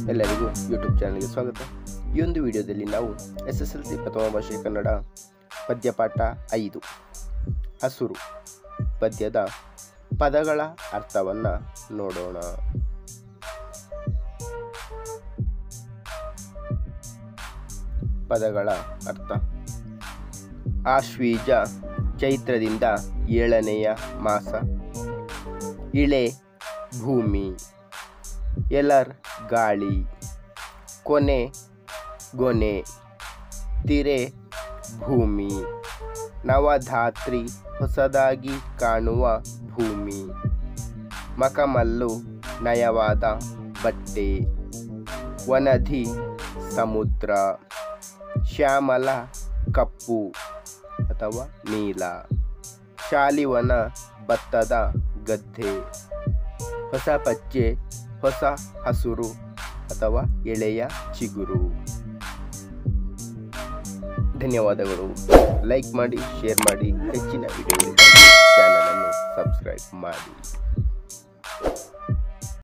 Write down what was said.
ಎಲ್ಲರಿಗೂ ಯೂಟ್ಯೂಬ್ ಚಾನಲ್ಗೆ ಸ್ವಾಗತ ಈ ಒಂದು ವಿಡಿಯೋದಲ್ಲಿ ನಾವು ಎಸ್ ಎಸ್ ಎಲ್ ಸಿ ಪ್ರಥಮ ಭಾಷೆ ಕನ್ನಡ ಪದ್ಯಪಾಠ ಐದು ಹಸುರು ಪದ್ಯದ ಪದಗಳ ಅರ್ಥವನ್ನು ನೋಡೋಣ ಪದಗಳ ಅರ್ಥ ಆಶ್ವೀಜ ಚೈತ್ರದಿಂದ ಏಳನೆಯ ಮಾಸ ಇಳೆ ಭೂಮಿ ಎಲರ್ ಗಾಳಿ ಕೊನೆ ಗೊನೆ ತಿರೆ ಭೂಮಿ ನವಧಾತ್ರಿ ಹೊಸದಾಗಿ ಕಾಣುವ ಭೂಮಿ ಮಕಮಲ್ಲು ನಯವಾದ ಬಟ್ಟೆ ವನಧಿ ಸಮುದ್ರ ಶ್ಯಾಮಲ ಕಪ್ಪು ಅಥವಾ ನೀಲ ಶಾಲಿವನ ಭತ್ತದ ಗದ್ದೆ ಹೊಸ ಪಚ್ಚೆ ಹೊಸ ಹಸುರು ಅಥವಾ ಎಳೆಯ ಚಿಗುರು ಧನ್ಯವಾದಗಳು ಲೈಕ್ ಮಾಡಿ ಶೇರ್ ಮಾಡಿ ಹೆಚ್ಚಿನ ವಿಡಿಯೋಗಳಿಗಾಗಿ ಚಾನಲನ್ನು ಸಬ್ಸ್ಕ್ರೈಬ್ ಮಾಡಿ